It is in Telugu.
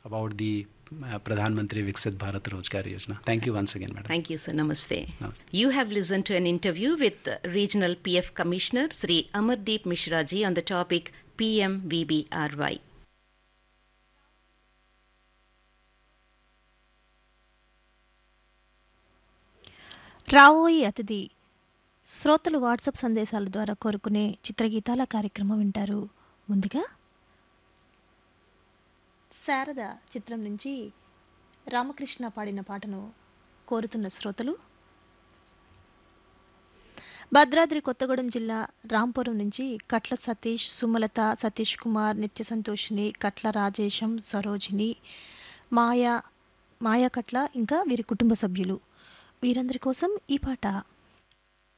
about the uh, Pradhan Mantri Viksit Bharat Rozgar Yojana. Thank you once again, madam. Thank you, sir. Namaste. Namaste. You have listened to an interview with Regional PF Commissioner Sri Amardeep Mishra ji on the topic PMVBRY. రావోయి అతిథి శ్రోతలు వాట్సాప్ సందేశాల ద్వారా కోరుకునే చిత్రగీతాల కార్యక్రమం వింటారు ముందుగా శారద చిత్రం నుంచి రామకృష్ణ పాడిన పాటను కోరుతున్న శ్రోతలు భద్రాద్రి కొత్తగూడెం జిల్లా రాంపురం నుంచి కట్ల సతీష్ సుమలత సతీష్ కుమార్ నిత్య సంతోషిని కట్ల రాజేశం సరోజిని మాయా మాయా కట్ల ఇంకా వీరి కుటుంబ సభ్యులు వీరందరి కోసం ఈ పాట